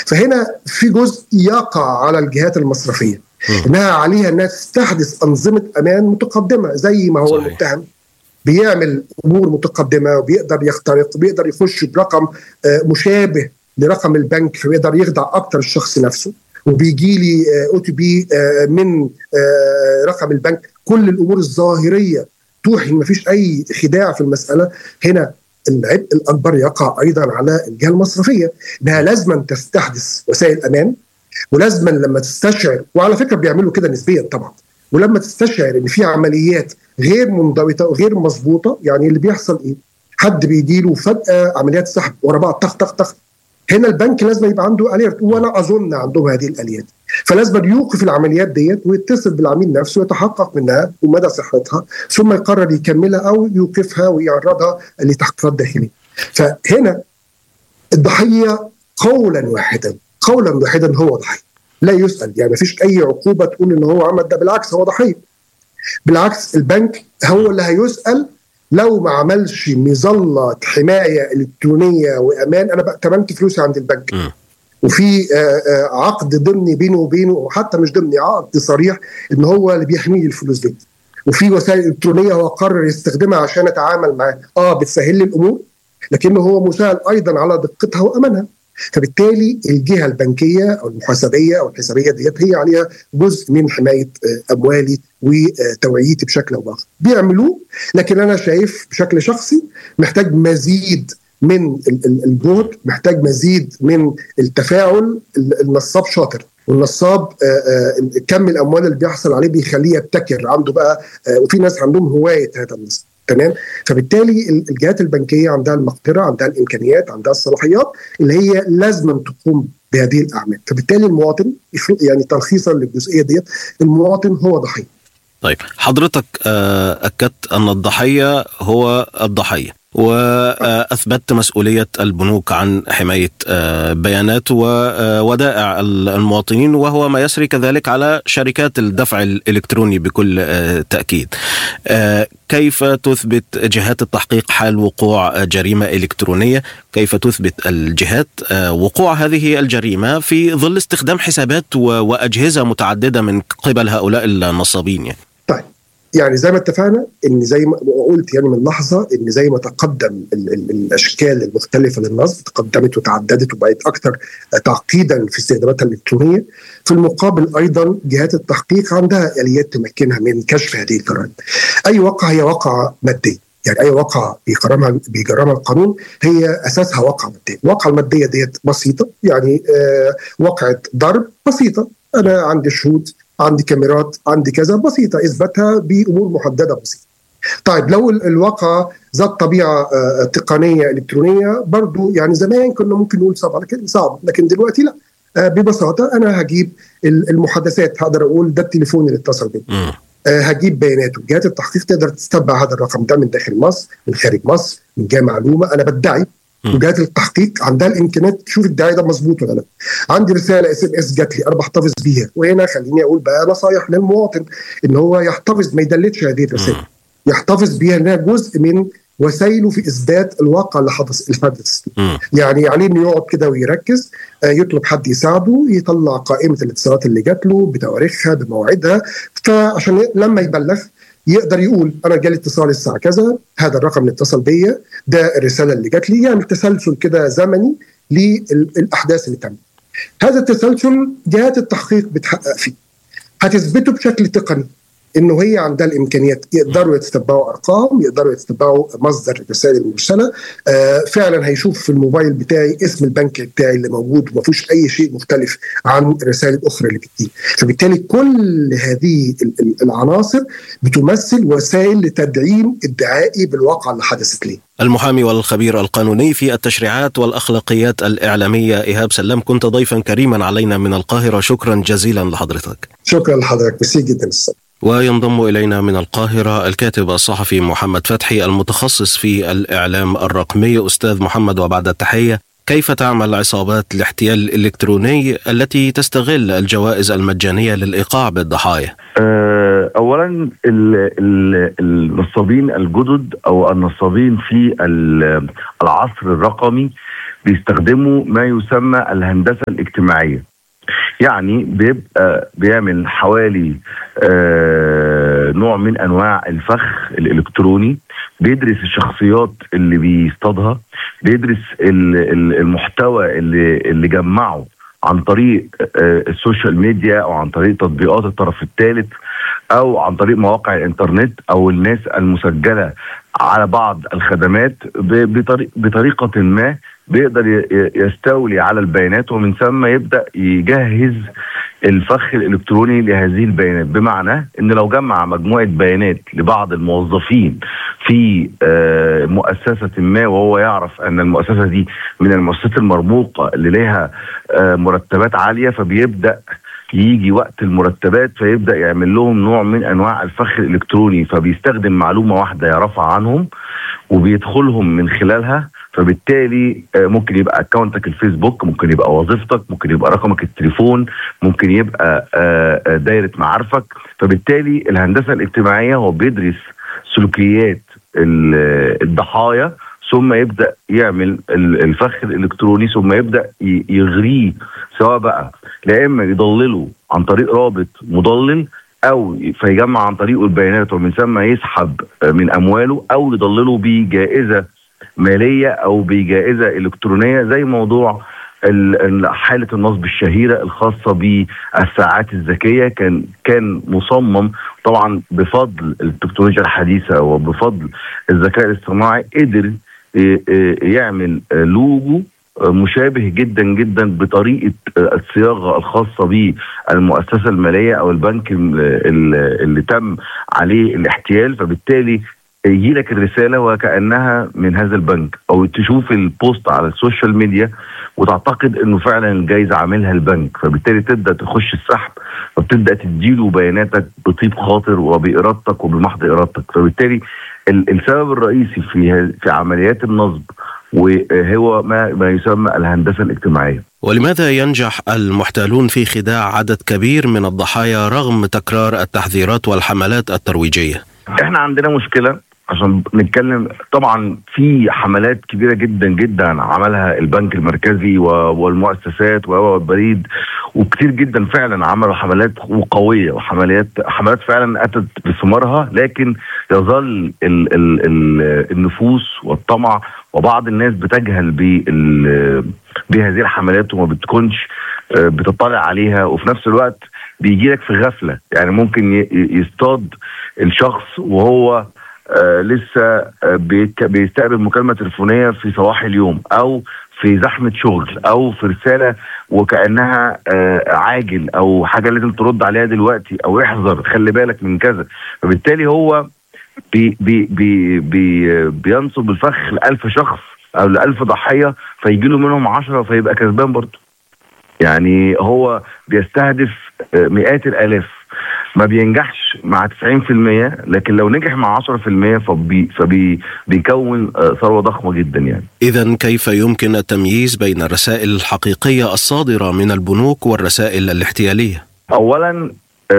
فهنا في جزء يقع على الجهات المصرفيه انها عليها انها تستحدث انظمه امان متقدمه زي ما هو صحيح. المتهم بيعمل امور متقدمه وبيقدر يخترق وبيقدر يخش برقم مشابه لرقم البنك فبيقدر يخدع اكتر الشخص نفسه وبيجي لي او تي بي من رقم البنك كل الامور الظاهريه توحي ما فيش اي خداع في المساله هنا العبء الاكبر يقع ايضا على الجهه المصرفيه انها لازما تستحدث وسائل امان ولازما لما تستشعر وعلى فكره بيعملوا كده نسبيا طبعا ولما تستشعر ان في عمليات غير منضبطه وغير مظبوطه يعني اللي بيحصل ايه؟ حد بيجي له فجاه عمليات سحب ورا بعض طخ طخ طخ هنا البنك لازم يبقى عنده اليرت وانا اظن عندهم هذه الاليات فلازم يوقف العمليات ديت ويتصل بالعميل نفسه ويتحقق منها ومدى صحتها ثم يقرر يكملها او يوقفها ويعرضها لتحقيقات داخليه فهنا الضحيه قولا واحدا قولا واحدا هو ضحيه لا يسال يعني ما فيش اي عقوبه تقول ان هو عمل ده بالعكس هو ضحيه بالعكس البنك هو اللي هيسال لو ما عملش مظله حمايه الكترونيه وامان انا بقى تمنت فلوسي عند البنك م. وفي عقد ضمني بينه وبينه وحتى مش ضمني عقد صريح ان هو اللي بيحمي الفلوس دي وفي وسائل الكترونيه هو قرر يستخدمها عشان اتعامل معاه اه بتسهل لي الامور لكنه هو مساعد ايضا على دقتها وامانها فبالتالي الجهه البنكيه او المحاسبيه او الحسابيه ديت هي عليها جزء من حمايه اموالي وتوعيتي بشكل او باخر بيعملوه لكن انا شايف بشكل شخصي محتاج مزيد من الجهد محتاج مزيد من التفاعل النصاب شاطر والنصاب كم الاموال اللي بيحصل عليه بيخليه يبتكر عنده بقى وفي ناس عندهم هوايه هذا النصاب تمام فبالتالي الجهات البنكيه عندها المقدره عندها الامكانيات عندها الصلاحيات اللي هي لازم تقوم بهذه الاعمال فبالتالي المواطن يعني تلخيصا للجزئيه ديت المواطن هو ضحيه طيب حضرتك اكدت ان الضحيه هو الضحيه واثبتت مسؤوليه البنوك عن حمايه بيانات وودائع المواطنين وهو ما يسري كذلك على شركات الدفع الالكتروني بكل تاكيد. كيف تثبت جهات التحقيق حال وقوع جريمه الكترونيه؟ كيف تثبت الجهات وقوع هذه الجريمه في ظل استخدام حسابات واجهزه متعدده من قبل هؤلاء النصابين يعني؟ طيب يعني زي ما اتفقنا ان زي ما قلت يعني من لحظه ان زي ما تقدم ال ال الاشكال المختلفه للنصب تقدمت وتعددت وبقت اكثر تعقيدا في استخداماتها الالكترونيه في المقابل ايضا جهات التحقيق عندها اليات تمكنها من كشف هذه الجرائم. اي واقعه هي واقعه ماديه يعني اي واقعه بيجرمها بيجرمها القانون هي اساسها واقعه ماديه، الواقعه الماديه ديت بسيطه يعني آه واقعه ضرب بسيطه انا عندي شهود عندي كاميرات عندي كذا بسيطة إثباتها بأمور محددة بسيطة طيب لو الواقعة ذات طبيعة تقنية إلكترونية برضو يعني زمان كنا ممكن نقول صعب لكن صعب لكن دلوقتي لا ببساطة أنا هجيب المحادثات هقدر أقول ده التليفون اللي اتصل بي هجيب بياناته جهات التحقيق تقدر تتبع هذا الرقم ده من داخل مصر من خارج مصر من جهه معلومه انا بدعي وجهات التحقيق عندها الامكانيات تشوف الدعايه ده مظبوط ولا لا. عندي رساله اس ام اس جات لي انا بحتفظ بيها وهنا خليني اقول بقى نصايح للمواطن ان هو يحتفظ ما يدلتش هذه الرسائل. يحتفظ بيها انها جزء من وسائله في اثبات الواقع اللي حدث الحدث يعني عليه انه يقعد كده ويركز آه يطلب حد يساعده يطلع قائمه الاتصالات اللي جات له بتواريخها بمواعيدها فعشان لما يبلغ يقدر يقول انا جالي اتصال الساعه كذا هذا الرقم اللي اتصل بيا ده الرساله اللي جات لي يعمل تسلسل كده زمني للاحداث اللي تمت هذا التسلسل جهات التحقيق بتحقق فيه هتثبته بشكل تقني انه هي عندها الامكانيات يقدروا يتتبعوا ارقام يقدروا يتتبعوا مصدر الرسائل المرسله آه فعلا هيشوف في الموبايل بتاعي اسم البنك بتاعي اللي موجود وما فيهوش اي شيء مختلف عن الرسائل الاخرى اللي بتجي فبالتالي كل هذه العناصر بتمثل وسائل لتدعيم ادعائي بالواقع اللي حدثت لي المحامي والخبير القانوني في التشريعات والاخلاقيات الاعلاميه ايهاب سلام كنت ضيفا كريما علينا من القاهره شكرا جزيلا لحضرتك شكرا لحضرتك ميرسي جدا الصبر. وينضم الينا من القاهره الكاتب الصحفي محمد فتحي المتخصص في الاعلام الرقمي استاذ محمد وبعد التحيه كيف تعمل عصابات الاحتيال الإلكتروني التي تستغل الجوائز المجانية للإيقاع بالضحايا؟ آه، اولا النصابين الجدد او النصابين في العصر الرقمي بيستخدموا ما يسمى الهندسه الاجتماعيه يعني بيبقى بيعمل حوالي آه نوع من انواع الفخ الالكتروني بيدرس الشخصيات اللي بيصطادها بيدرس المحتوى اللي اللي جمعه عن طريق آه السوشيال ميديا او عن طريق تطبيقات الطرف الثالث او عن طريق مواقع الانترنت او الناس المسجله على بعض الخدمات بطريقه ما بيقدر يستولي على البيانات ومن ثم يبدا يجهز الفخ الالكتروني لهذه البيانات بمعنى ان لو جمع مجموعه بيانات لبعض الموظفين في مؤسسه ما وهو يعرف ان المؤسسه دي من المؤسسات المرموقه اللي لها مرتبات عاليه فبيبدا يجي وقت المرتبات فيبدا يعمل لهم نوع من انواع الفخ الالكتروني فبيستخدم معلومه واحده يعرفها عنهم وبيدخلهم من خلالها فبالتالي ممكن يبقى اكونتك الفيسبوك ممكن يبقى وظيفتك ممكن يبقى رقمك التليفون ممكن يبقى دايره معارفك فبالتالي الهندسه الاجتماعيه هو بيدرس سلوكيات الضحايا ثم يبدا يعمل الفخ الالكتروني ثم يبدا يغريه سواء بقى لا اما يضلله عن طريق رابط مضلل او فيجمع عن طريقه البيانات ومن ثم يسحب من امواله او يضلله بجائزه ماليه او بجائزه الكترونيه زي موضوع حاله النصب الشهيره الخاصه بالساعات الذكيه كان كان مصمم طبعا بفضل التكنولوجيا الحديثه وبفضل الذكاء الاصطناعي قدر يعمل لوجو مشابه جدا جدا بطريقه الصياغه الخاصه بالمؤسسه الماليه او البنك اللي تم عليه الاحتيال فبالتالي يجي لك الرساله وكانها من هذا البنك او تشوف البوست على السوشيال ميديا وتعتقد انه فعلا الجائزه عاملها البنك فبالتالي تبدا تخش السحب وبتبدا تديله بياناتك بطيب خاطر وبارادتك وبمحض ارادتك فبالتالي السبب الرئيسي في في عمليات النصب وهو ما ما يسمى الهندسه الاجتماعيه. ولماذا ينجح المحتالون في خداع عدد كبير من الضحايا رغم تكرار التحذيرات والحملات الترويجيه؟ احنا عندنا مشكله عشان نتكلم طبعا في حملات كبيره جدا جدا عملها البنك المركزي والمؤسسات والبريد وكتير جدا فعلا عملوا حملات قويه وحملات حملات فعلا اتت بثمارها لكن يظل ال ال ال النفوس والطمع وبعض الناس بتجهل بهذه الحملات وما بتكونش بتطلع عليها وفي نفس الوقت بيجي لك في غفله يعني ممكن يصطاد الشخص وهو آه لسه آه بيستقبل مكالمه تليفونيه في صباح اليوم او في زحمه شغل او في رساله وكانها آه عاجل او حاجه لازم ترد عليها دلوقتي او احذر خلي بالك من كذا فبالتالي هو بي بي بي بي بينصب الفخ لألف شخص او لألف ضحيه فيجي له منهم عشرة فيبقى كسبان برضه يعني هو بيستهدف مئات الالاف ما بينجحش مع 90% لكن لو نجح مع 10% فبي فبي بيكون ثروه ضخمه جدا يعني. اذا كيف يمكن التمييز بين الرسائل الحقيقيه الصادره من البنوك والرسائل الاحتياليه؟ اولا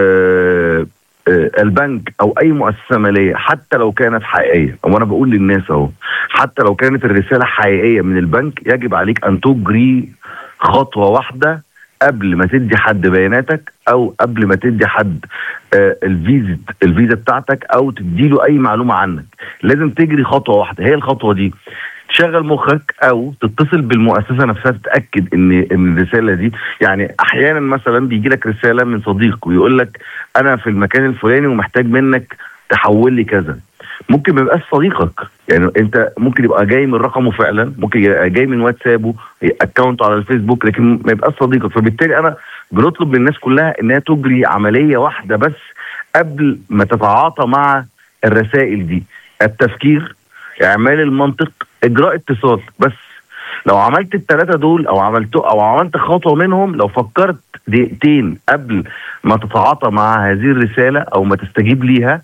آه آه البنك او اي مؤسسه ماليه حتى لو كانت حقيقيه وانا بقول للناس اهو حتى لو كانت الرساله حقيقيه من البنك يجب عليك ان تجري خطوه واحده قبل ما تدي حد بياناتك او قبل ما تدي حد آه الفيزا الفيزا بتاعتك او تدي له اي معلومه عنك لازم تجري خطوه واحده هي الخطوه دي تشغل مخك او تتصل بالمؤسسه نفسها تتاكد ان ان الرساله دي يعني احيانا مثلا بيجي لك رساله من صديق ويقول لك انا في المكان الفلاني ومحتاج منك تحول لي كذا ممكن ما يبقاش صديقك يعني انت ممكن يبقى جاي من رقمه فعلا ممكن يبقى جاي من واتسابه اكونت على الفيسبوك لكن ما يبقاش صديقك فبالتالي انا بنطلب من الناس كلها انها تجري عمليه واحده بس قبل ما تتعاطى مع الرسائل دي التفكير اعمال المنطق اجراء اتصال بس لو عملت الثلاثه دول او عملت او عملت خطوه منهم لو فكرت دقيقتين قبل ما تتعاطى مع هذه الرساله او ما تستجيب ليها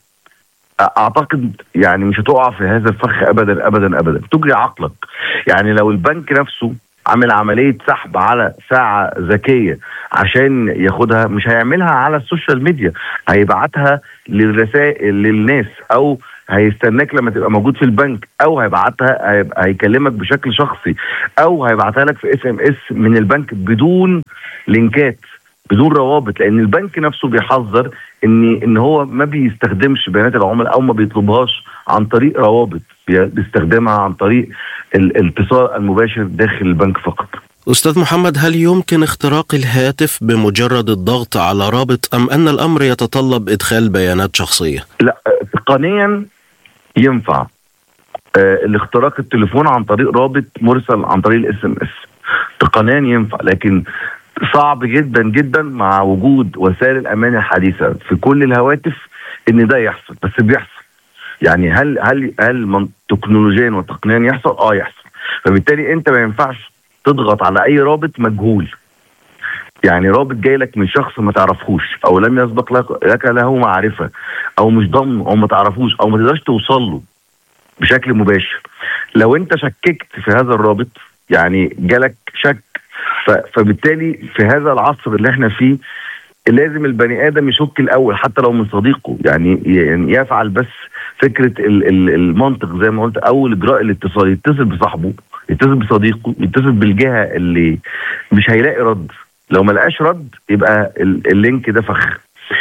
اعتقد يعني مش هتقع في هذا الفخ ابدا ابدا ابدا تجري عقلك يعني لو البنك نفسه عامل عمليه سحب على ساعه ذكيه عشان ياخدها مش هيعملها على السوشيال ميديا هيبعتها للرسائل للناس او هيستناك لما تبقى موجود في البنك او هيبعتها هيبقى هيكلمك بشكل شخصي او هيبعتها لك في اس ام اس من البنك بدون لينكات بدون روابط لان البنك نفسه بيحذر ان ان هو ما بيستخدمش بيانات العملاء او ما بيطلبهاش عن طريق روابط بيستخدمها عن طريق الاتصال المباشر داخل البنك فقط أستاذ محمد هل يمكن اختراق الهاتف بمجرد الضغط على رابط أم أن الأمر يتطلب إدخال بيانات شخصية؟ لا تقنيا ينفع آه الاختراق التليفون عن طريق رابط مرسل عن طريق الاس ام اس تقنيا ينفع لكن صعب جدا جدا مع وجود وسائل الامان الحديثه في كل الهواتف ان ده يحصل بس بيحصل يعني هل هل هل تكنولوجيا وتقنيا يحصل؟ اه يحصل فبالتالي انت ما ينفعش تضغط على اي رابط مجهول يعني رابط جاي لك من شخص ما تعرفهوش او لم يسبق لك, لك له معرفه او مش ضمن او ما تعرفوش او ما تقدرش توصل له بشكل مباشر لو انت شككت في هذا الرابط يعني جالك شك فبالتالي في هذا العصر اللي احنا فيه لازم البني ادم يشك الاول حتى لو من صديقه يعني يعني يفعل بس فكره المنطق زي ما قلت اول اجراء الاتصال يتصل بصاحبه يتصل بصديقه يتصل بالجهه اللي مش هيلاقي رد لو ما لقاش رد يبقى اللينك ده فخ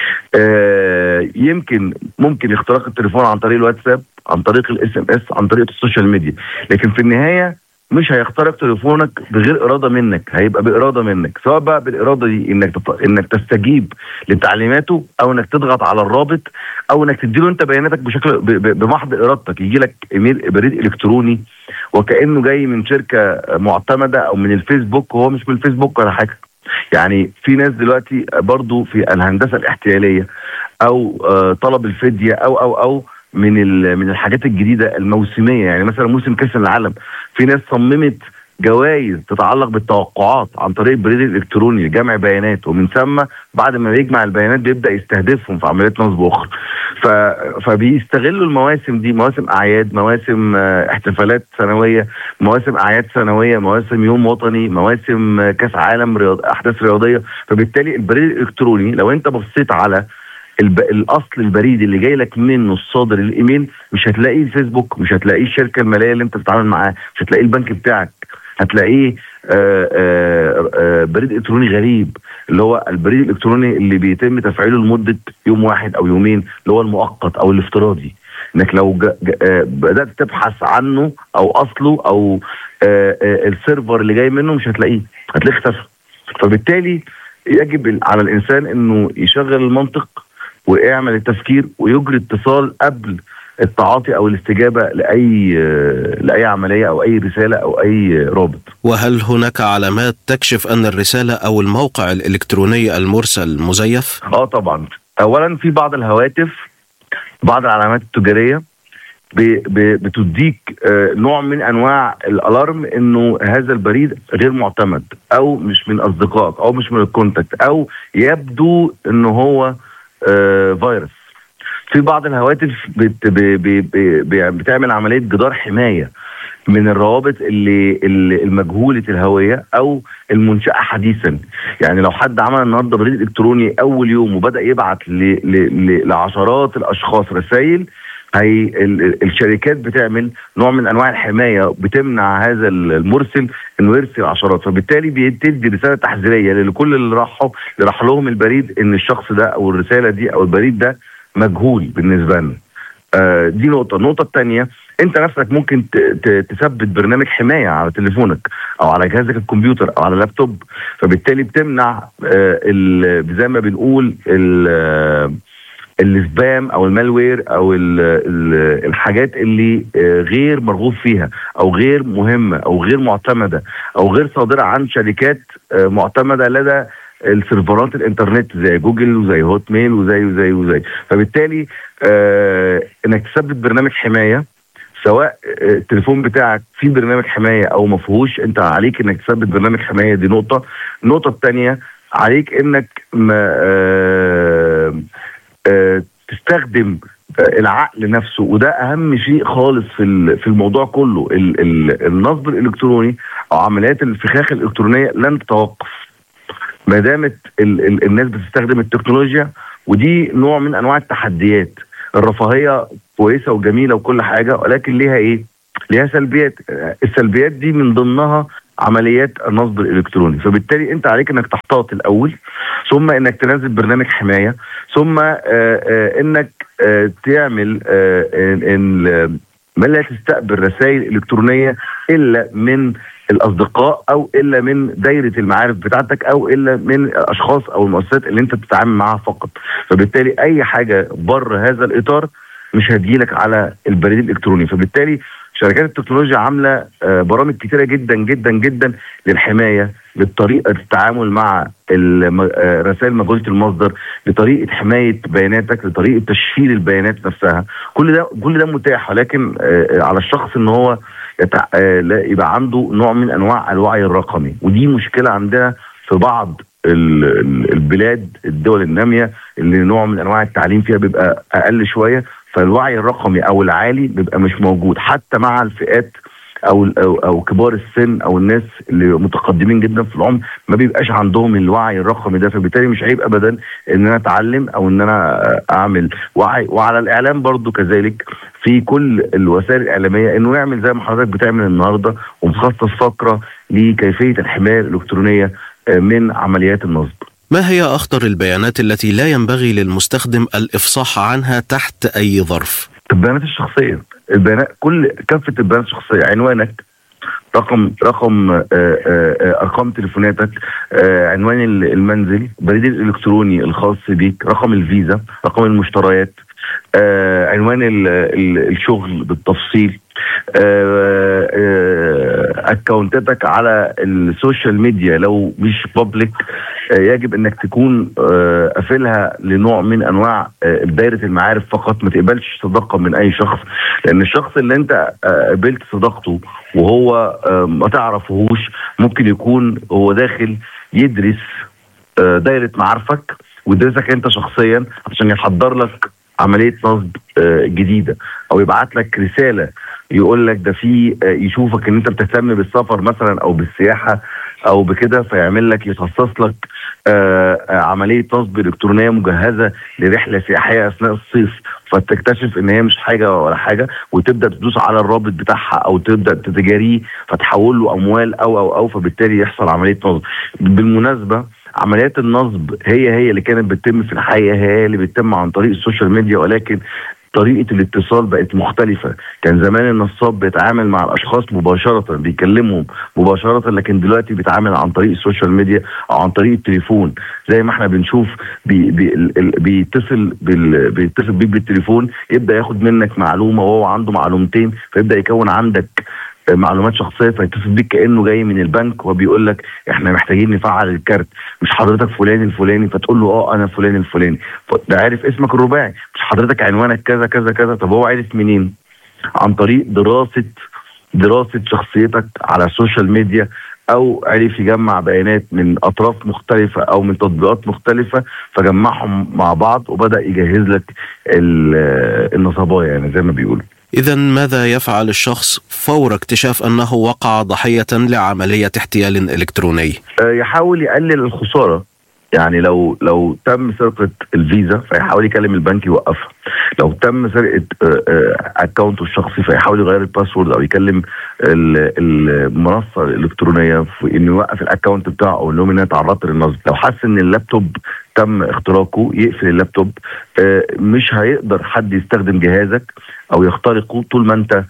آه يمكن ممكن اختراق التليفون عن طريق الواتساب عن طريق الاس ام اس عن طريق السوشيال ميديا لكن في النهايه مش هيخترق تليفونك بغير اراده منك هيبقى باراده منك سواء بقى بالاراده دي انك تط... انك تستجيب لتعليماته او انك تضغط على الرابط او انك تديله انت بياناتك بشكل ب... ب... بمحض ارادتك يجي لك ايميل بريد الكتروني وكانه جاي من شركه معتمده او من الفيسبوك وهو مش من الفيسبوك ولا حاجه يعني في ناس دلوقتي برضو في الهندسه الاحتياليه او طلب الفديه او او او من من الحاجات الجديده الموسميه يعني مثلا موسم كاس العالم في ناس صممت جوائز تتعلق بالتوقعات عن طريق البريد الالكتروني لجمع بيانات ومن ثم بعد ما يجمع البيانات بيبدا يستهدفهم في عمليات نصب اخرى ف... فبيستغلوا المواسم دي مواسم اعياد مواسم احتفالات سنويه مواسم اعياد سنويه مواسم يوم وطني مواسم كاس عالم رياض... احداث رياضيه فبالتالي البريد الالكتروني لو انت بصيت على الب... الاصل البريد اللي جاي لك منه الصادر الايميل مش هتلاقيه الفيسبوك مش هتلاقيه الشركه الماليه اللي انت بتتعامل معاها مش هتلاقيه البنك بتاعك هتلاقيه آآ آآ بريد الكتروني غريب اللي هو البريد الالكتروني اللي بيتم تفعيله لمده يوم واحد او يومين اللي هو المؤقت او الافتراضي انك لو جا جا بدات تبحث عنه او اصله او السيرفر اللي جاي منه مش هتلاقيه هتلاقيه اختفى فبالتالي يجب على الانسان انه يشغل المنطق ويعمل التفكير ويجري اتصال قبل التعاطي او الاستجابه لاي لاي عمليه او اي رساله او اي رابط. وهل هناك علامات تكشف ان الرساله او الموقع الالكتروني المرسل مزيف؟ اه طبعا. اولا في بعض الهواتف بعض العلامات التجاريه بتديك نوع من انواع الالارم انه هذا البريد غير معتمد او مش من اصدقائك او مش من الكونتاكت او يبدو انه هو فيروس في بعض الهواتف بت ب ب بتعمل عمليه جدار حمايه من الروابط اللي, اللي المجهوله الهويه او المنشاه حديثا يعني لو حد عمل النهارده بريد الكتروني اول يوم وبدا يبعت ل ل ل لعشرات الاشخاص رسائل هي الشركات بتعمل نوع من انواع الحمايه بتمنع هذا المرسل انه يرسل عشرات فبالتالي بتدي رساله تحذيريه لكل اللي راحوا اللي راح لهم البريد ان الشخص ده او الرساله دي او البريد ده مجهول بالنسبه لنا. آه دي نقطه، النقطه الثانيه انت نفسك ممكن تثبت برنامج حمايه على تليفونك او على جهازك الكمبيوتر او على اللابتوب فبالتالي بتمنع آه زي ما بنقول السبام او المالوير او ال ال الحاجات اللي غير مرغوب فيها او غير مهمه او غير معتمده او غير صادره عن شركات معتمده لدى السيرفرات الانترنت زي جوجل وزي هوت ميل وزي وزي وزي فبالتالي آه انك تثبت برنامج حمايه سواء التليفون بتاعك فيه برنامج حمايه او ما فيهوش انت عليك انك تثبت برنامج حمايه دي نقطه النقطه الثانيه عليك انك ما آه آه تستخدم العقل نفسه وده اهم شيء خالص في في الموضوع كله ال ال النصب الالكتروني او عمليات الفخاخ الالكترونيه لن تتوقف ما دامت ال ال الناس بتستخدم التكنولوجيا ودي نوع من انواع التحديات الرفاهيه كويسه وجميله وكل حاجه ولكن ليها ايه؟ ليها سلبيات السلبيات دي من ضمنها عمليات النصب الالكتروني فبالتالي انت عليك انك تحتاط الاول ثم انك تنزل برنامج حمايه ثم آآ آآ انك آآ تعمل ان ما لا تستقبل رسائل الكترونيه الا من الاصدقاء او الا من دايره المعارف بتاعتك او الا من الاشخاص او المؤسسات اللي انت بتتعامل معاها فقط فبالتالي اي حاجه بره هذا الاطار مش هتجيلك على البريد الالكتروني فبالتالي شركات التكنولوجيا عامله برامج كتيره جدا جدا جدا للحمايه لطريقه التعامل مع رسائل مجهوله المصدر لطريقه حمايه بياناتك لطريقه تشفير البيانات نفسها كل ده كل ده متاح ولكن على الشخص ان هو يتع... يبقى عنده نوع من انواع الوعي الرقمي ودي مشكله عندنا في بعض البلاد الدول الناميه اللي نوع من انواع التعليم فيها بيبقى اقل شويه فالوعي الرقمي او العالي بيبقى مش موجود حتى مع الفئات او او, أو كبار السن او الناس اللي متقدمين جدا في العمر ما بيبقاش عندهم الوعي الرقمي ده فبالتالي مش عيب ابدا ان انا اتعلم او ان انا اعمل وعي وعلى الاعلام برضو كذلك في كل الوسائل الاعلاميه انه يعمل زي ما حضرتك بتعمل النهارده ومخصص فقره لكيفيه الحمايه الالكترونيه من عمليات النصب. ما هي اخطر البيانات التي لا ينبغي للمستخدم الافصاح عنها تحت اي ظرف؟ البيانات الشخصيه، البيانات كل كافه البيانات الشخصيه، عنوانك رقم رقم آآ آآ ارقام تليفوناتك عنوان المنزل بريد الالكتروني الخاص بيك رقم الفيزا رقم المشتريات عنوان ال ال الشغل بالتفصيل اكونتاتك على السوشيال ميديا لو مش بابليك يجب انك تكون قافلها لنوع من انواع دايره المعارف فقط ما تقبلش صداقه من اي شخص لان الشخص اللي انت قبلت صداقته وهو ما تعرفهوش ممكن يكون هو داخل يدرس دايره معارفك ويدرسك انت شخصيا عشان يحضر لك عمليه نصب جديده او يبعت لك رساله يقول لك ده في يشوفك ان انت بتهتم بالسفر مثلا او بالسياحه او بكده فيعمل لك يخصص لك عمليه نصب الكترونيه مجهزه لرحله سياحيه اثناء الصيف فتكتشف ان هي مش حاجه ولا حاجه وتبدا تدوس على الرابط بتاعها او تبدا تتجاريه فتحول له اموال او او او فبالتالي يحصل عمليه نصب بالمناسبه عمليات النصب هي هي اللي كانت بتتم في الحقيقه هي اللي بتتم عن طريق السوشيال ميديا ولكن طريقه الاتصال بقت مختلفه كان زمان النصاب بيتعامل مع الاشخاص مباشره بيكلمهم مباشره لكن دلوقتي بيتعامل عن طريق السوشيال ميديا او عن طريق التليفون زي ما احنا بنشوف بي بي بيتصل بال بيتصل بيك بالتليفون يبدا ياخد منك معلومه وهو عنده معلومتين فيبدا يكون عندك معلومات شخصيه فيتصل بيك كانه جاي من البنك وبيقول لك احنا محتاجين نفعل الكارت مش حضرتك فلان الفلاني فتقول له اه انا فلان الفلاني ده عارف اسمك الرباعي مش حضرتك عنوانك كذا كذا كذا طب هو عارف منين؟ عن طريق دراسه دراسه شخصيتك على السوشيال ميديا او عرف يجمع بيانات من اطراف مختلفه او من تطبيقات مختلفه فجمعهم مع بعض وبدا يجهز لك النصبايا يعني زي ما بيقولوا إذا ماذا يفعل الشخص فور اكتشاف أنه وقع ضحية لعملية احتيال إلكتروني؟ يحاول يقلل الخسارة يعني لو لو تم سرقة الفيزا فيحاول يكلم البنك يوقفها لو تم سرقة اكونته الشخصي فيحاول يغير الباسورد او يكلم المنصة الالكترونية في انه يوقف الاكونت بتاعه او انه انها تعرضت للنصب لو حس ان اللابتوب تم اختراقه يقفل اللابتوب مش هيقدر حد يستخدم جهازك او يخترقه طول ما انت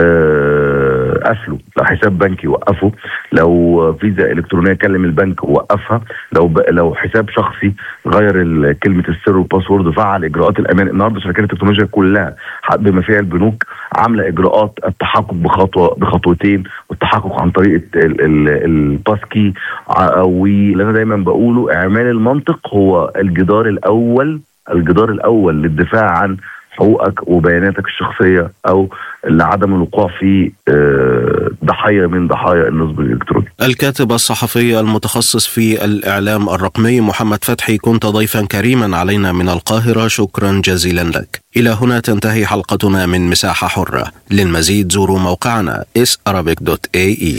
قفله لو حساب بنكي وقفه لو فيزا الكترونيه كلم البنك ووقفها لو ب... لو حساب شخصي غير كلمه السر والباسورد وفعل اجراءات الامان النهارده شركات التكنولوجيا كلها بما فيها البنوك عامله اجراءات التحقق بخطوه بخطوتين والتحقق عن طريق الباسكي واللي انا دايما بقوله اعمال المنطق هو الجدار الاول الجدار الاول للدفاع عن حقوقك وبياناتك الشخصيه او لعدم الوقوع في آه، ضحايا من ضحايا النصب الالكتروني. الكاتب الصحفي المتخصص في الاعلام الرقمي محمد فتحي كنت ضيفا كريما علينا من القاهره شكرا جزيلا لك. الى هنا تنتهي حلقتنا من مساحه حره. للمزيد زوروا موقعنا isarabic.ae.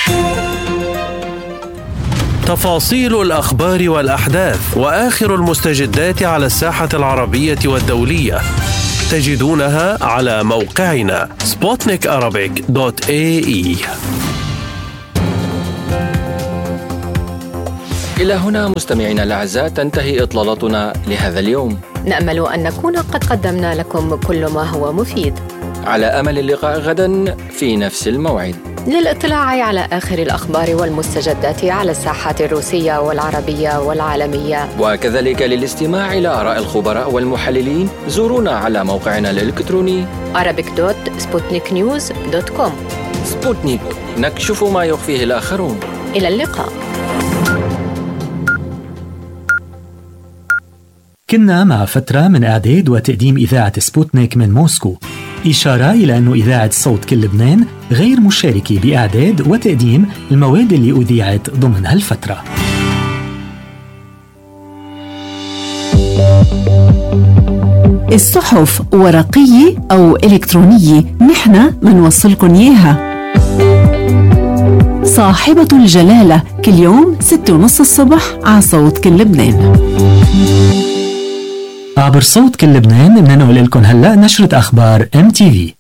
تفاصيل الاخبار والاحداث واخر المستجدات على الساحه العربيه والدوليه تجدونها على موقعنا sputnikarabic.ae إلى هنا مستمعينا الأعزاء تنتهي إطلالتنا لهذا اليوم نأمل أن نكون قد قدمنا لكم كل ما هو مفيد على أمل اللقاء غدا في نفس الموعد للاطلاع على آخر الأخبار والمستجدات على الساحات الروسية والعربية والعالمية وكذلك للاستماع إلى آراء الخبراء والمحللين زورونا على موقعنا الإلكتروني arabic.sputniknews.com سبوتنيك نكشف ما يخفيه الآخرون إلى اللقاء كنا مع فترة من إعداد وتقديم إذاعة سبوتنيك من موسكو إشارة إلى أن إذاعة صوت كل لبنان غير مشاركة بإعداد وتقديم المواد اللي أذيعت ضمن هالفترة الصحف ورقية أو إلكترونية نحن منوصلكن إياها صاحبة الجلالة كل يوم ستة ونص الصبح على صوت كل لبنان عبر صوت كل لبنان بننقل لكم هلا نشرة أخبار ام تي في